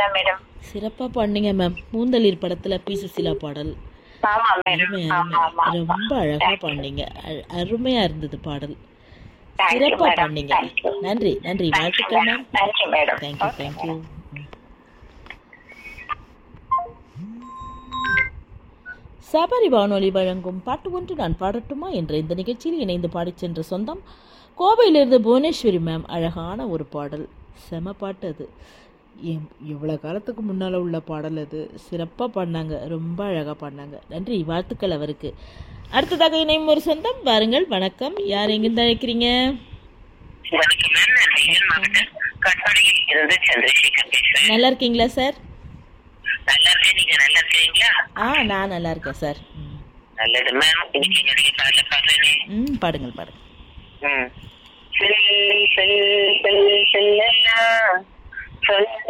Madam சிறப்பாக பாடினீங்க ma'am பூந்தளிர் படத்தில் B Susheela பாடல் ஆமா மேடம் அருமை ஆமா அருமை ஆமா ரொம்ப அழகாக பாடினீங்க அ- அருமையா இருந்தது பாடல் Thank you, சிறப்பாக madam. பாடினீங்க Thank you. நன்றி நன்றி Thank you, வாழ்த்துக்கள் madam. Ma'am Thank you, madam. Thank you Okay, thank you Sabari வானொலி வழங்கும் பாட்டு ஒன்று நான் பாடட்டுமா என்ற இந்த நிகழ்ச்சியில் இணைந்து பாடிச் சென்ற சொந்தம் கோவையிலிருந்து புவனேஸ்வரி மேம் அழகான ஒரு பாடல் செம பாட்டு அது எம்- இவ்வளோ காலத்துக்கு முன்னால் உள்ள பாடல் அது சிறப்பாக பாடினாங்க ரொம்ப அழகாக பாடினாங்க நன்றி வாழ்த்துக்கள் அவருக்கு அடுத்ததாக இணையும் ஒரு சொந்தம் வாருங்கள் வணக்கம் யார் எங்கிருந்து அழைக்கிறீங்க வணக்கம் மேம் நான் வேலூர் மாவட்டம் கட்பாடியில் இருந்து சந்திரசேகர் பேசுறேன் நல்லா இருக்கீங்களா சார் நல்லா இருக்கேன் நீங்க நல்லா இருக்கீங்களா ஆ நான் நல்லா இருக்கேன் சார் ம். நல்லது மேம் இன்னைக்கு என்னுடைய பாடல பாடுறேனே ம் பாடுங்கள் பாடுங்கள் ம். சொல்லி சொல்லி சொல்லி சொல்லலாம் சொல்